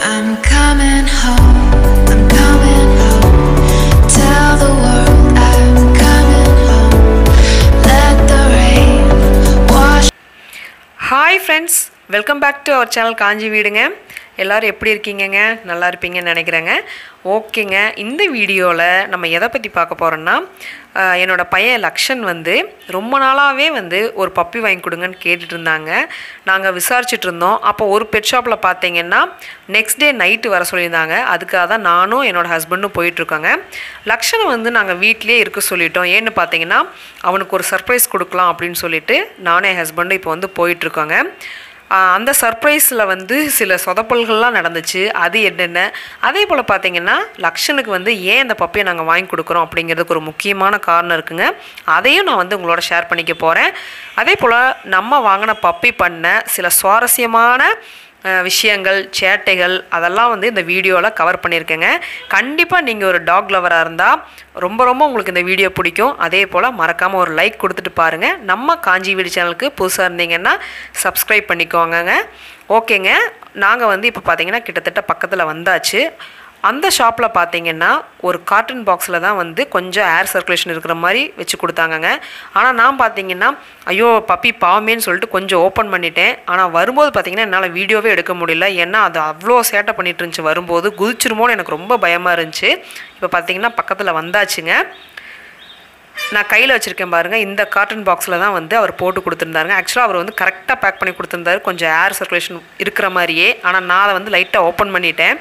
I'm coming home. I'm coming home. Tell the world I'm coming home. Let the rain wash. Hi friends welcome back to our channel Kanchi வீடுங்க எல்லோரும் எப்படி இருக்கீங்கங்க நல்லா இருப்பீங்கன்னு நினைக்கிறேங்க ஓகேங்க இந்த வீடியோவில் நம்ம எதை பற்றி பார்க்க போகிறோன்னா ஆஹ், என்னோட பையன் லக்ஷன் வந்து ரொம்ப நாளாகவே வந்து ஒரு பப்பி வாங்கி கொடுங்கன்னு கேட்டுட்டு இருந்தாங்க நாங்கள் விசாரிச்சுட்டு இருந்தோம் அப்போ ஒரு பெட் ஷாப்பில் பார்த்தீங்கன்னா நெக்ஸ்ட் டே நைட்டு வர சொல்லியிருந்தாங்க அதுக்காக தான் நானும் என்னோட ஹஸ்பண்டும் போயிட்டுருக்கோங்க லக்ஷனை வந்து நாங்கள் வீட்டிலேயே இருக்க சொல்லிட்டோம் ஏன்னு பார்த்தீங்கன்னா அவனுக்கு ஒரு சர்ப்ரைஸ் கொடுக்கலாம் அப்படின்னு சொல்லிட்டு நானும் என் ஹஸ்பண்டும் இப்போ வந்து போயிட்டுருக்கோங்க ஆஹ் அந்த சர்ப்ரைஸில் வந்து சில சொதப்பல்கள்லாம் நடந்துச்சு அது என்னென்ன அதே போல் பார்த்தீங்கன்னா லக்ஷனுக்கு வந்து ஏன் இந்த பப்பியை நாங்கள் வாங்கி கொடுக்குறோம் அப்படிங்கிறதுக்கு ஒரு முக்கியமான காரணம் இருக்குங்க அதையும் நான் வந்து உங்களோட ஷேர் பண்ணிக்க போகிறேன் அதே போல் நம்ம வாங்கின பப்பி பண்ண சில சுவாரஸ்யமான அஹ், விஷயங்கள் சேட்டைகள் அதெல்லாம் வந்து இந்த வீடியோவில் கவர் பண்ணியிருக்கேங்க கண்டிப்பாக நீங்கள் ஒரு டாக் லவராக இருந்தால் ரொம்ப ரொம்ப உங்களுக்கு இந்த வீடியோ பிடிக்கும் அதே போல் மறக்காமல் ஒரு லைக் கொடுத்துட்டு பாருங்கள் நம்ம காஞ்சி வீடு சேனலுக்கு புதுசாக இருந்தீங்கன்னா சப்ஸ்கிரைப் பண்ணிக்கோங்கங்க ஓகேங்க நாங்கள் வந்து இப்போ பார்த்தீங்கன்னா கிட்டத்தட்ட பக்கத்தில் வந்தாச்சு அந்த ஷாப்பில் பார்த்தீங்கன்னா ஒரு காட்டன் பாக்ஸில் தான் வந்து கொஞ்சம் ஏர் சர்க்குலேஷன் இருக்கிற மாதிரி வச்சு கொடுத்தாங்கங்க ஆனால் நான் பார்த்தீங்கன்னா ஐயோ பப்பி பாவமேன்னு சொல்லிட்டு கொஞ்சம் ஓப்பன் பண்ணிட்டேன் ஆனால் வரும்போது பார்த்தீங்கன்னா என்னால் வீடியோவே எடுக்க முடியல ஏன்னா அது அவ்வளோ சேட்டை பண்ணிட்டு இருந்துச்சு வரும்போது குதிச்சிருமோன்னு எனக்கு ரொம்ப பயமாக இருந்துச்சு இப்போ பார்த்தீங்கன்னா பக்கத்தில் வந்தாச்சுங்க நான் கையில் வச்சுருக்கேன் பாருங்கள் இந்த காட்டன் பாக்ஸில் தான் வந்து அவர் போட்டு கொடுத்துருந்தாருங்க ஆக்சுவலாக அவர் வந்து கரெக்டாக பேக் பண்ணி கொடுத்துருந்தாரு கொஞ்சம் ஏர் சர்க்குலேஷன் இருக்கிற மாதிரியே ஆனால் நான் அதை வந்து லைட்டாக ஓப்பன் பண்ணிட்டேன்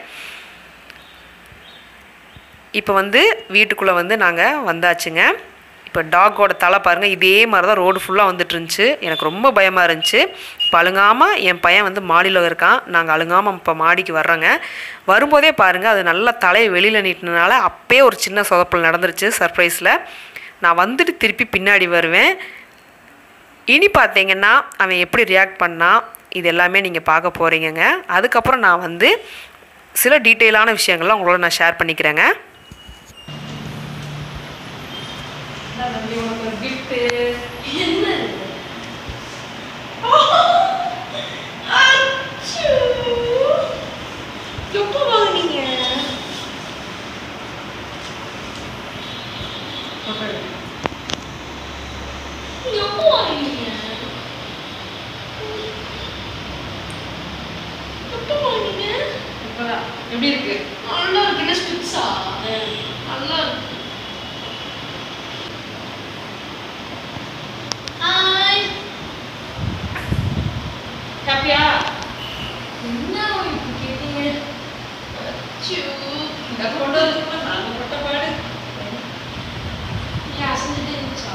இப்போ வந்து வீட்டுக்குள்ளே வந்து நாங்கள் வந்தாச்சுங்க இப்போ டாகோட தலை பாருங்கள் இதே மாதிரி தான் ரோடு ஃபுல்லாக வந்துட்டு இருந்துச்சு எனக்கு ரொம்ப பயமாக இருந்துச்சு இப்போ அழுங்காமல் என் பையன் வந்து மாடியில் இருக்கான் நாங்கள் அழுங்காமல் இப்போ மாடிக்கு வர்றோங்க வரும்போதே பாருங்கள் அது நல்லா தலையை வெளியில் நீட்டினால அப்பயே ஒரு சின்ன சொதப்பல் நடந்துருச்சு சர்ப்ரைஸில் நான் வந்துட்டு திருப்பி பின்னாடி வருவேன் இனி பார்த்தீங்கன்னா அவன் எப்படி ரியாக்ட் பண்ணா இது எல்லாமே நீங்கள் பார்க்க போகிறீங்கங்க அதுக்கப்புறம் நான் வந்து சில டீட்டெயிலான விஷயங்கள்லாம் உங்களோட நான் ஷேர் பண்ணிக்கிறேங்க எப்போ வாங்குனீங்க எப்போ வாங்குனீங்க எப்போ வாங்குனீங்க எப்படி இருக்கு நல்லா இருக்கு என்ன ஸ்டிச்சா நல்லா இருக்கு ஹாய் ஹாப்பியா என்ன இப்படி கேட்டீங்க அச்சோ இந்த ஃபோட்டோ நாங்கள் போட்ட பாடு நீ அசந்துட்டே இருந்துச்சா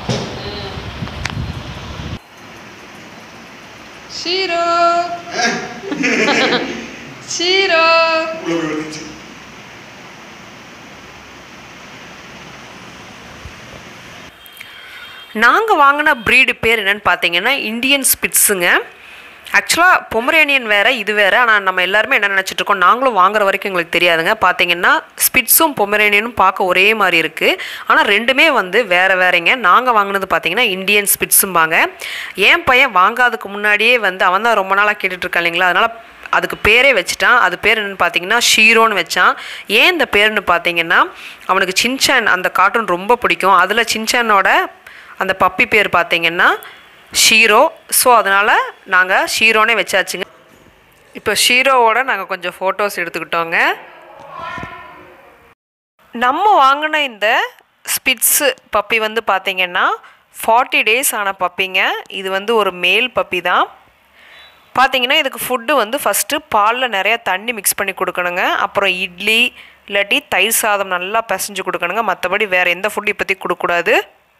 ஷீரோ ஷீரோ உள்ள போய் வந்துச்சு நாங்கள் வாங்கின ப்ரீடு பேர் என்னன்னு பார்த்தீங்கன்னா இந்தியன் ஸ்பிட்ஸுங்க ஆக்சுவலாக பொமரேனியன் வேறு இது வேறு ஆனால் நம்ம எல்லாருமே என்ன நினச்சிட்டு இருக்கோம் நாங்களும் வாங்குற வரைக்கும் எங்களுக்கு தெரியாதுங்க பார்த்தீங்கன்னா ஸ்பிட்ஸும் பொமரேனியனும் பார்க்க ஒரே மாதிரி இருக்குது ஆனால் ரெண்டுமே வந்து வேறு வேறங்க நாங்கள் வாங்கினது பார்த்தீங்கன்னா இந்தியன் ஸ்பிட்ஸும்பாங்க என் பையன் வாங்காததுக்கு முன்னாடியே வந்து அவன் தான் ரொம்ப நாளாக கேட்டுட்டு இருக்கான் இல்லைங்களா அதனால் அதுக்கு பேரே வச்சுட்டான் அது பேர் என்னன்னு பார்த்தீங்கன்னா ஷீரோன்னு வச்சான் ஏன் இந்த பேருன்னு பார்த்தீங்கன்னா அவனுக்கு சின்சான் அந்த கார்ட்டூன் ரொம்ப பிடிக்கும் அதில் சின்சானோட அந்த பப்பி பேர் பார்த்தீங்கன்னா ஷீரோ ஸோ அதனால் நாங்கள் ஷீரோனே வச்சாச்சுங்க இப்போ ஷீரோவோட நாங்கள் கொஞ்சம் ஃபோட்டோஸ் எடுத்துக்கிட்டோங்க நம்ம வாங்கின இந்த ஸ்பிட்ஸு பப்பி வந்து பார்த்தீங்கன்னா ஃபார்ட்டி டேஸ் ஆன பப்பிங்க இது வந்து ஒரு மேல் பப்பி தான் பார்த்தீங்கன்னா இதுக்கு ஃபுட்டு வந்து ஃபஸ்ட்டு பாலில் நிறையா தண்ணி மிக்ஸ் பண்ணி கொடுக்கணுங்க அப்புறம் இட்லி இல்லாட்டி தயிர் சாதம் நல்லா பிசைஞ்சு கொடுக்கணுங்க மற்றபடி வேறு எந்த ஃபுட்டு இப்போதைக்கு கொடுக்கக்கூடாது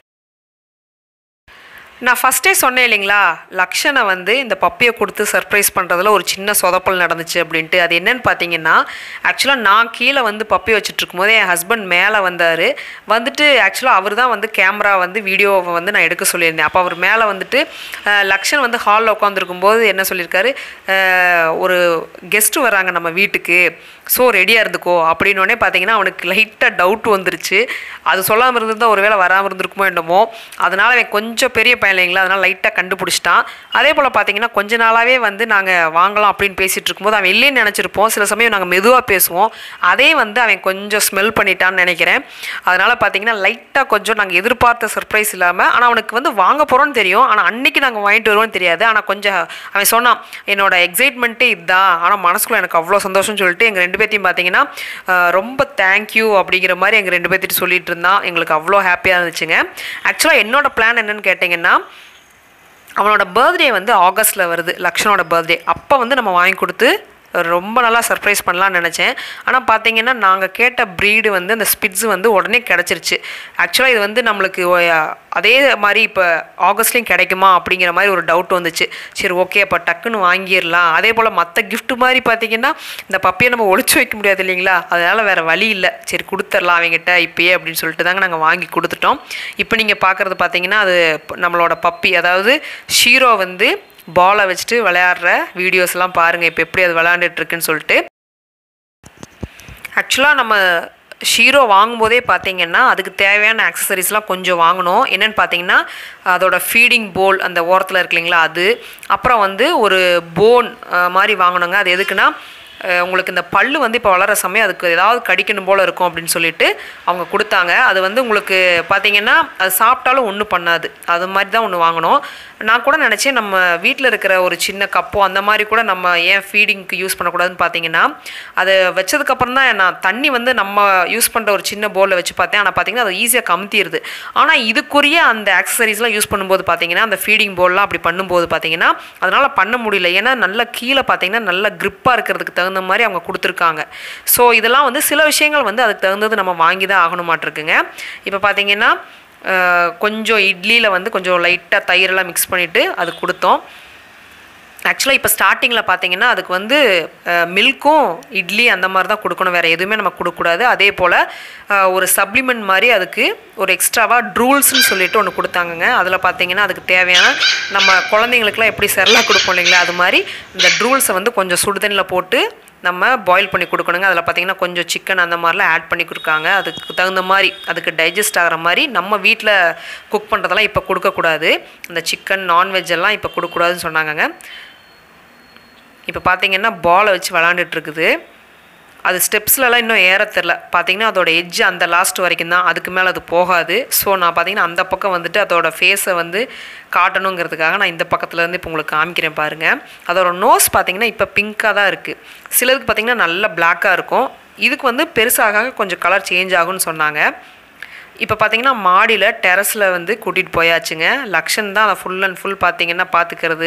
நான் ஃபஸ்ட்டே சொன்னேன் இல்லைங்களா லக்ஷனை வந்து இந்த பப்பியை கொடுத்து சர்ப்ரைஸ் பண்ணுறதுல ஒரு சின்ன சொதப்பல் நடந்துச்சு அப்படின்ட்டு அது என்னன்னு பார்த்தீங்கன்னா ஆக்சுவலாக நான் கீழே வந்து பப்பி வச்சுட்டு இருக்கும்போது என் ஹஸ்பண்ட் மேலே வந்தார் வந்துட்டு ஆக்சுவலாக அவர் தான் வந்து கேமரா வந்து வீடியோவை வந்து நான் எடுக்க சொல்லியிருந்தேன் அப்போ அவர் மேலே வந்துட்டு அஹ், லக்ஷன் வந்து ஹாலில் உட்காந்துருக்கும்போது என்ன சொல்லியிருக்காரு அஹ், ஒரு கெஸ்ட்டு வராங்க நம்ம வீட்டுக்கு ஸோ ரெடியாக இருந்துக்கோ அப்படின்னோடனே பார்த்தீங்கன்னா அவனுக்கு லைட்டாக டவுட் வந்துருச்சு அது சொல்லாமல் இருந்திருந்தா ஒருவேளை வராமல் இருந்திருக்குமோ என்னமோ அதனால் அவன் கொஞ்சம் பெரிய பையன் இல்லைங்களா அதனால் லைட்டாக கண்டுபிடிச்சிட்டான் அதே போல் பார்த்தீங்கன்னா கொஞ்ச நாளாகவே வந்து நாங்கள் வாங்கலாம் அப்படின்னு பேசிகிட்டு இருக்கும்போது அவன் இல்லைன்னு நினச்சிருப்போம் சில சமயம் நாங்கள் மெதுவாக பேசுவோம் அதே வந்து அவன் கொஞ்சம் ஸ்மெல் பண்ணிட்டான்னு நினைக்கிறேன் அதனால் பார்த்தீங்கன்னா லைட்டாக கொஞ்சம் நாங்கள் எதிர்பார்த்த சர்ப்ரைஸ் இல்லாமல் ஆனால் அவனுக்கு வந்து வாங்க போகிறோன்னு தெரியும் ஆனால் அன்னைக்கு நாங்கள் வாங்கிட்டு வருவோம்னு தெரியாது ஆனால் கொஞ்சம் அவன் சொன்னான் என்னோட எக்ஸைட்மெண்ட்டே இதுதான் ஆனால் மனசுக்குள்ள எனக்கு அவ்வளோ சந்தோஷம்னு சொல்லிட்டு எங்கள் ரெண்டு பேர்த்தையும் பார்த்தீங்கன்னா அஹ், ரொம்ப தேங்க்யூ அப்படிங்கிற மாதிரி எங்கள் ரெண்டு பேர்த்திட்டு சொல்லிட்டு இருந்தான் எங்களுக்கு அவ்வளோ ஹாப்பியாக இருந்துச்சுங்க ஆக்சுவலாக என்னோட பிளான் என்னன்னு கேட்டிங்கன்னா அவனோட பர்த்டே வந்து ஆகஸ்ட்டில் வருது லக்ஷனோட பர்த்டே அப்போ வந்து நம்ம வாங்கி கொடுத்து ரொம்ப நல்லா சர்ப்ரைஸ் பண்ணலாம்னு நினச்சேன் ஆனால் பார்த்தீங்கன்னா நாங்கள் கேட்ட ப்ரீடு வந்து அந்த ஸ்பிட்ஸ் வந்து உடனே கிடச்சிருச்சு ஆக்சுவலாக இது வந்து நம்மளுக்கு ஒ- அதே மாதிரி இப்போ ஆகஸ்ட்லேயும் கிடைக்குமா அப்படிங்கிற மாதிரி ஒரு டவுட் வந்துச்சு சரி ஓகே அப்போ டக்குன்னு வாங்கிடலாம் அதே போல் மற்ற gift மாதிரி பார்த்தீங்கன்னா இந்த பப்பியை நம்ம ஒளிச்சு வைக்க முடியாது இல்லைங்களா அதனால் வேறு வழி இல்லை சரி கொடுத்துடலாம் அவங்ககிட்ட இப்பயே அப்படின்னு சொல்லிட்டு தாங்க நாங்கள் வாங்கி கொடுத்துட்டோம் இப்போ நீங்கள் பார்க்குறது பார்த்தீங்கன்னா அது ப- நம்மளோட பப்பி அதாவது ஷீரோ வந்து பாலை வச்சுட்டு விளையாடுற வீடியோஸ்லாம் பாருங்கள் இப்போ எப்படி அது விளையாண்டுட்டு இருக்குன்னு சொல்லிட்டு ஆக்சுவலாக நம்ம ஷீரோ வாங்கும்போதே பார்த்தீங்கன்னா அதுக்கு தேவையான ஆக்சசரிஸ்லாம் கொஞ்சம் வாங்கணும் என்னென்னு பார்த்தீங்கன்னா அதோட ஃபீடிங் போல் அந்த ஓரத்தில் இருக்கு இல்லைங்களா அது அப்புறம் வந்து ஒரு போன் மாதிரி வாங்கணுங்க அது எதுக்குன்னா அஹ், உங்களுக்கு இந்த பல்லு வந்து இப்போ வளர சமயம் அதுக்கு ஏதாவது கடிக்கணும் போல் இருக்கும் அப்படின்னு சொல்லிட்டு அவங்க கொடுத்தாங்க அது வந்து உங்களுக்கு பார்த்தீங்கன்னா அது சாப்பிட்டாலும் ஒன்றும் பண்ணாது அது மாதிரி தான் ஒன்று வாங்கணும் நான் கூட நினச்சேன் நம்ம வீட்டில் இருக்கிற ஒரு சின்ன கப்போ அந்த மாதிரி கூட நம்ம ஏன் ஃபீடிங்க்கு யூஸ் பண்ணக்கூடாதுன்னு பார்த்தீங்கன்னா அதை வச்சதுக்கப்புறம் தான் நான் தண்ணி வந்து நம்ம யூஸ் பண்ணுற ஒரு சின்ன போலில் வச்சு பார்த்தேன் ஆனால் பார்த்தீங்கன்னா அது ஈஸியாக கமுத்திடுது ஆனால் இதுக்குரிய அந்த ஆக்சசரிஸ்லாம் யூஸ் பண்ணும்போது பார்த்தீங்கன்னா அந்த ஃபீடிங் போல்லாம் அப்படி பண்ணும்போது பார்த்தீங்கன்னா அதனால் பண்ண முடியல ஏன்னா நல்லா கீழே பார்த்தீங்கன்னா நல்ல grip-ஆ இருக்கிறதுக்கு தகுந்த மாதிரி அவங்க கொடுத்துருக்காங்க ஸோ இதெல்லாம் வந்து சில விஷயங்கள் வந்து அதுக்கு தகுந்தது நம்ம வாங்கி தான் ஆகணுமாட்டிருக்குங்க இப்போ பார்த்தீங்கன்னா அஹ், கொஞ்சம் இட்லியில் வந்து கொஞ்சம் லைட்டாக தயிரெல்லாம் மிக்ஸ் பண்ணிவிட்டு அது கொடுத்தோம் ஆக்சுவலாக இப்போ ஸ்டார்டிங்கில் பார்த்தீங்கன்னா அதுக்கு வந்து மில்க்கும் இட்லி அந்த மாதிரி தான் கொடுக்கணும் வேறு எதுவுமே நம்ம கொடுக்கக்கூடாது அதே போல் ஒரு சப்ளிமெண்ட் மாதிரி அதுக்கு ஒரு எக்ஸ்ட்ராவாக ட்ரூல்ஸ்னு சொல்லிட்டு ஒன்று கொடுத்தாங்கங்க அதில் பார்த்தீங்கன்னா அதுக்கு தேவையான நம்ம குழந்தைங்களுக்குலாம் எப்படி செரலாக கொடுப்போம் இல்லைங்களா அது மாதிரி இந்த ட்ரூல்ஸை வந்து கொஞ்சம் சுடுதண்ணில் போட்டு நம்ம பாயில் பண்ணி கொடுக்கணுங்க அதில் பார்த்தீங்கன்னா கொஞ்சம் சிக்கன் அந்த மாதிரிலாம் ஆட் பண்ணி கொடுக்காங்க அதுக்கு தகுந்த மாதிரி அதுக்கு டைஜஸ்ட் ஆகிற மாதிரி நம்ம வீட்டில் குக் பண்ணுறதெல்லாம் இப்போ கொடுக்கக்கூடாது அந்த சிக்கன் நான்வெஜ் எல்லாம் இப்போ கொடுக்கக்கூடாதுன்னு சொன்னாங்கங்க இப்போ பார்த்தீங்கன்னா பாலை வச்சு விளாண்டுட்டு இருக்குது அது ஸ்டெப்ஸ்லலாம் இன்னும் ஏற தெரில பார்த்தீங்கன்னா அதோட எட்ஜ் அந்த லாஸ்ட் வரைக்கும் தான் அதுக்கு மேலே அது போகாது ஸோ நான் பார்த்தீங்கன்னா அந்த பக்கம் வந்துட்டு அதோட ஃபேஸை வந்து காட்டணுங்கிறதுக்காக நான் இந்த பக்கத்துல இருந்து இப்போ உங்களுக்கு காமிக்கிறேன் பாருங்கள் அதோட நோஸ் பார்த்தீங்கன்னா இப்போ பிங்காக தான் இருக்குது சிலருக்கு பார்த்தீங்கன்னா நல்ல பிளாக்காக இருக்கும் இதுக்கு வந்து பெருசாக கொஞ்சம் கலர் சேஞ்ச் ஆகும்னு சொன்னாங்க இப்போ பார்த்தீங்கன்னா மாடியில் டெரஸில் வந்து கூட்டிகிட்டு போயாச்சுங்க லக்ஷன் தான் அதை ஃபுல் அண்ட் ஃபுல் பார்த்தீங்கன்னா பார்த்துக்கிறது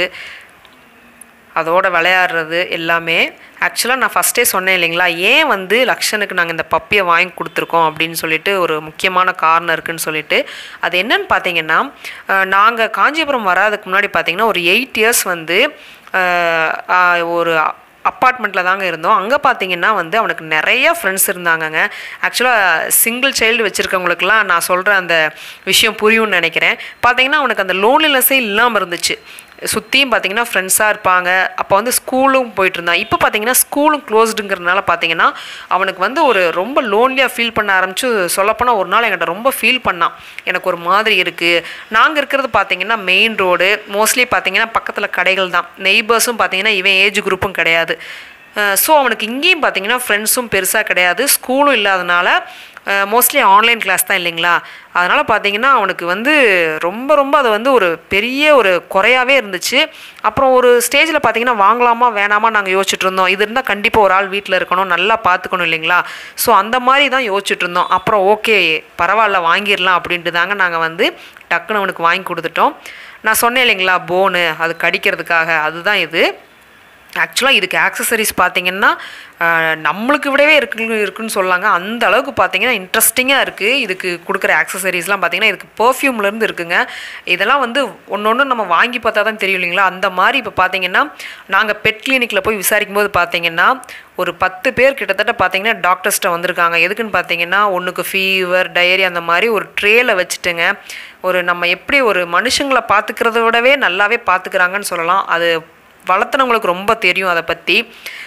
அதோட விளையாடுறது எல்லாமே ஆக்சுவலாக நான் ஃபஸ்ட்டே சொன்னேன் இல்லைங்களா ஏன் வந்து லக்ஷனுக்கு நாங்கள் இந்த பப்பியை வாங்கி கொடுத்துருக்கோம் அப்படின்னு சொல்லிட்டு ஒரு முக்கியமான காரணம் இருக்குன்னு சொல்லிட்டு அது என்னன்னு பார்த்தீங்கன்னா நாங்கள் காஞ்சிபுரம் வராதுக்கு முன்னாடி பார்த்தீங்கன்னா ஒரு எயிட் இயர்ஸ் வந்து அஹ், அஹ், ஒரு அப்பார்ட்மெண்ட்டில் தாங்க இருந்தோம் அங்கே பார்த்தீங்கன்னா வந்து அவனுக்கு நிறைய ஃப்ரெண்ட்ஸ் இருந்தாங்கங்க ஆக்சுவலாக சிங்கிள் சைல்டு வச்சுருக்கவங்களுக்குலாம் நான் சொல்கிற அந்த விஷயம் புரியும்னு நினைக்கிறேன் பார்த்தீங்கன்னா அவனுக்கு அந்த லோன்லினஸ்ஸே இல்லாமல் இருந்துச்சு சுற்றியும் பார்த்தீங்கன்னா ஃப்ரெண்ட்ஸாக இருப்பாங்க அப்போ வந்து ஸ்கூலும் போயிட்டு இருந்தான் இப்போ பார்த்தீங்கன்னா ஸ்கூலும் க்ளோஸ்டுங்கிறதுனால பார்த்தீங்கன்னா அவனுக்கு வந்து ஒரு ரொம்ப லோன்லியாக ஃபீல் பண்ண ஆரம்பிச்சு சொல்லப்போனால் ஒரு நாள் என்கிட்ட ரொம்ப ஃபீல் பண்ணான் எனக்கு ஒரு மாதிரி இருக்குது நாங்கள் இருக்கிறது பார்த்தீங்கன்னா மெயின் ரோடு மோஸ்ட்லி பார்த்தீங்கன்னா பக்கத்தில் கடைகள் தான் நெய்பர்ஸும் பார்த்தீங்கன்னா இவன் ஏஜ் குரூப்பும் கிடையாது ஸோ அவனுக்கு இங்கேயும் பார்த்தீங்கன்னா ஃப்ரெண்ட்ஸும் பெருசாக கிடையாது ஸ்கூலும் இல்லாதனால மோஸ்ட்லி ஆன்லைன் கிளாஸ் தான் இல்லைங்களா அதனால் பார்த்தீங்கன்னா அவனுக்கு வந்து ரொம்ப ரொம்ப அது வந்து ஒரு பெரிய ஒரு குறையாவே இருந்துச்சு அப்புறம் ஒரு ஸ்டேஜில் பார்த்தீங்கன்னா வாங்கலாமா வேணாமா நாங்கள் யோசிச்சுட்டு இருந்தோம் இது இருந்தால் கண்டிப்பாக ஒரு ஆள் வீட்டில் இருக்கணும் நல்லா பார்த்துக்கணும் இல்லைங்களா ஸோ அந்த மாதிரி தான் யோசிச்சுட்டு இருந்தோம் அப்புறம் ஓகே பரவாயில்ல வாங்கிடலாம் அப்படின்ட்டு தாங்க நாங்கள் வந்து டக்குன்னு அவனுக்கு வாங்கி கொடுத்துட்டோம் நான் சொன்னேன் இல்லைங்களா போனு அது கடிக்கிறதுக்காக அதுதான் இது ஆக்சுவலாக இதுக்கு ஆக்சசரிஸ் பார்த்தீங்கன்னா ஆஹ், நம்மளுக்கு விடவே இருக்கு இருக்குன்னு சொல்லாங்க அந்த அளவுக்கு பார்த்தீங்கன்னா இன்ட்ரெஸ்டிங்காக இருக்குது இதுக்கு கொடுக்குற ஆக்சசரிஸ்லாம் பார்த்தீங்கன்னா இதுக்கு பர்ஃப்யூம்லேருந்து இருக்குங்க இதெல்லாம் வந்து ஒன்று ஒன்று நம்ம வாங்கி பார்த்தா தான் தெரியும் இல்லைங்களா அந்த மாதிரி இப்போ பார்த்தீங்கன்னா நாங்கள் பெட் கிளினிக்கில் போய் விசாரிக்கும் போது பார்த்தீங்கன்னா ஒரு பத்து பேர் கிட்டத்தட்ட பார்த்தீங்கன்னா டாக்டர்ஸ்ட்ட வந்திருக்காங்க எதுக்குன்னு பார்த்தீங்கன்னா ஒன்றுக்கு ஃபீவர் டயரி அந்த மாதிரி ஒரு ட்ரேல வச்சுட்டுங்க ஒரு நம்ம எப்படி ஒரு மனுஷங்களை பார்த்துக்கிறத விடவே நல்லாவே பார்த்துக்கிறாங்கன்னு சொல்லலாம் அது வளர்த்துனவங்களுக்கு ரொம்ப தெரியும் அதை பற்றி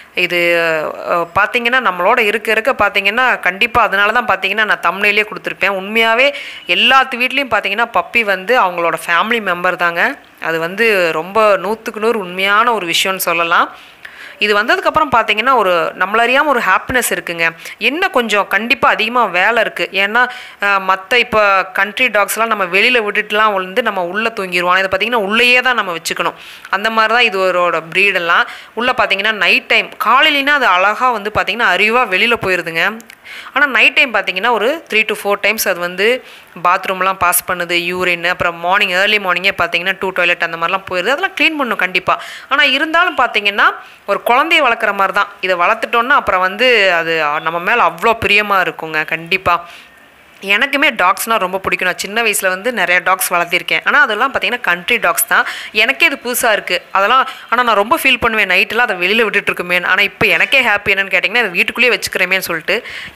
இது அஹ், பார்த்தீங்கன்னா நம்மளோட இருக்க இருக்க பார்த்தீங்கன்னா கண்டிப்பாக அதனால தான் பார்த்தீங்கன்னா நான் தமிழ்லேயே கொடுத்துருப்பேன் உண்மையாகவே எல்லாத்து வீட்லேயும் பார்த்தீங்கன்னா பப்பி வந்து அவங்களோட ஃபேமிலி மெம்பர் தாங்க அது வந்து ரொம்ப நூற்றுக்கு நூறு உண்மையான ஒரு விஷயம்னு சொல்லலாம் இது வந்ததுக்கப்புறம் பார்த்தீங்கன்னா ஒரு நம்மளறியாமல் ஒரு ஹாப்பினஸ் இருக்குங்க என்ன கொஞ்சம் கண்டிப்பாக அதிகமாக வேலை இருக்குது ஏன்னா மற்ற இப்போ கண்ட்ரி டாக்ஸ்லாம் நம்ம வெளியில் விட்டுட்டுலாம் வந்து நம்ம உள்ளே தூங்கிடுவோம் இதை பார்த்தீங்கன்னா உள்ளேயே தான் நம்ம வச்சுக்கணும் அந்த மாதிரி தான் இது ஒரு ப்ரீடெல்லாம் உள்ளே பார்த்தீங்கன்னா நைட் டைம் காலையிலனா அது அழகாக வந்து பார்த்தீங்கன்னா அறிவாக வெளியில் போயிடுதுங்க ஆனால் நைட் டைம் பார்த்தீங்கன்னா ஒரு த்ரீ டு ஃபோர் டைம்ஸ் அது வந்து பாத்ரூம்லாம் பாஸ் பண்ணுது யூரின் அப்புறம் மார்னிங் ஏர்லி மார்னிங்கே பார்த்தீங்கன்னா டூ டாய்லெட் அந்த மாதிரிலாம் போயிடுது அதெல்லாம் க்ளீன் பண்ணும் கண்டிப்பாக ஆனால் இருந்தாலும் பார்த்தீங்கன்னா ஒரு குழந்தைய வளர்க்குற மாதிரி தான் இதை வளர்த்துட்டோன்னா அப்புறம் வந்து அது நம்ம மேலே அவ்வளோ பிரியமாக இருக்குங்க கண்டிப்பாக எனக்குமே டாக்ஸ்னால் ரொம்ப பிடிக்கும் நான் சின்ன வயசில் வந்து நிறைய டாக்ஸ் வளர்த்திருக்கேன் ஆனால் அதெல்லாம் பார்த்தீங்கன்னா கண்ட்ரி டாக்ஸ் தான் எனக்கே இது புதுசாக இருக்குது அதெல்லாம் ஆனால் நான் ரொம்ப ஃபீல் பண்ணுவேன் நைட்டெல்லாம் அதை வெளியில் விட்டுட்டு இருக்குமே ஆனால் இப்போ எனக்கே ஹாப்பி என்னன்னு கேட்டிங்கன்னா அதை வீட்டுக்குள்ளேயே வச்சுக்கிறேமேன்னு சொல்லிட்டு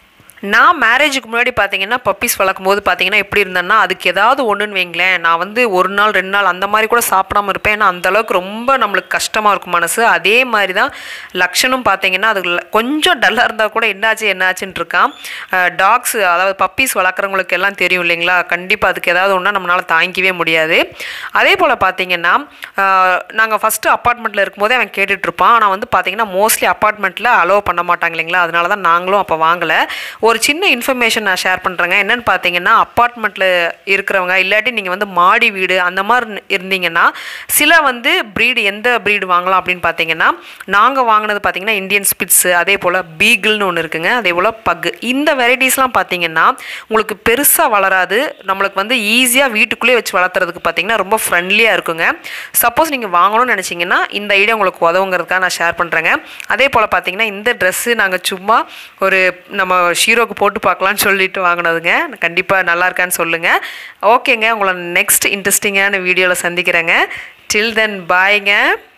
நான் மேரேஜுக்கு முன்னாடி பார்த்தீங்கன்னா பப்பீஸ் வளர்க்கும் போது பார்த்தீங்கன்னா எப்படி இருந்தேன்னா அதுக்கு ஏதாவது ஒன்றுன்னு வைங்களேன் நான் வந்து ஒரு நாள் ரெண்டு நாள் அந்த மாதிரி கூட சாப்பிடாம இருப்பேன் ஏன்னா அந்த அளவுக்கு ரொம்ப நம்மளுக்கு கஷ்டமாக இருக்கும் மனசு அதே மாதிரி தான் லக்ஷனும் பார்த்தீங்கன்னா அது ல- கொஞ்சம் டல்லாக இருந்தால் கூட என்னாச்சு என்னாச்சுன்னு இருக்கான் டாக்ஸ் அதாவது பப்பீஸ் வளர்க்குறவங்களுக்கு எல்லாம் தெரியும் இல்லைங்களா கண்டிப்பாக அதுக்கு ஏதாவது ஒன்றா நம்மளால் தாங்கிக்கவே முடியாது அதே போல் பார்த்தீங்கன்னா நாங்கள் ஃபஸ்ட்டு அப்பார்ட்மெண்ட்டில் இருக்கும்போதே அவன் கேட்டுட்டு இருப்பான் ஆனால் வந்து பார்த்தீங்கன்னா மோஸ்ட்லி அப்பார்ட்மெண்ட்டில் அலோவ் பண்ண மாட்டாங்க இல்லைங்களா அதனால தான் நாங்களும் அப்போ வாங்கலை ஒரு சின்ன இன்ஃபர்மேஷன் நான் ஷேர் பண்ணுறேங்க என்னென்னு பார்த்தீங்கன்னா அப்பார்ட்மெண்ட்டில் இருக்கிறவங்க இல்லாட்டி நீங்கள் வந்து மாடி வீடு அந்த மாதிரி இருந்தீங்கன்னா சில வந்து ப்ரீடு எந்த ப்ரீடு வாங்கலாம் அப்படின்னு பார்த்தீங்கன்னா நாங்கள் வாங்கினது பார்த்தீங்கன்னா இந்தியன் ஸ்பிட்ஸு அதே போல் பீகிள்னு ஒன்று இருக்குங்க அதே போல் பக்கு இந்த வெரைட்டிஸ்லாம் பார்த்தீங்கன்னா உங்களுக்கு பெருசாக வளராது நம்மளுக்கு வந்து ஈஸியாக வீட்டுக்குள்ளேயே வச்சு வளர்த்துறதுக்கு பார்த்தீங்கன்னா ரொம்ப ஃப்ரெண்ட்லியாக இருக்குங்க சப்போஸ் நீங்கள் வாங்கணும்னு நினச்சிங்கன்னா இந்த ஐடியா உங்களுக்கு உதவுங்கிறதுக்காக நான் ஷேர் பண்ணுறேங்க அதே போல் பார்த்தீங்கன்னா இந்த ட்ரெஸ்ஸு நாங்கள் சும்மா ஒரு நம்ம ஷீரோக்கு போட்டு பார்க்கலான்னு சொல்லிட்டு வாங்கினதுங்க கண்டிப்பாக நல்லா இருக்கான்னு சொல்லுங்கள் ஓகேங்க உங்களை நெக்ஸ்ட் இன்ட்ரெஸ்டிங்கான வீடியோவில் சந்திக்கிறேங்க டில் தென் பாய்ங்க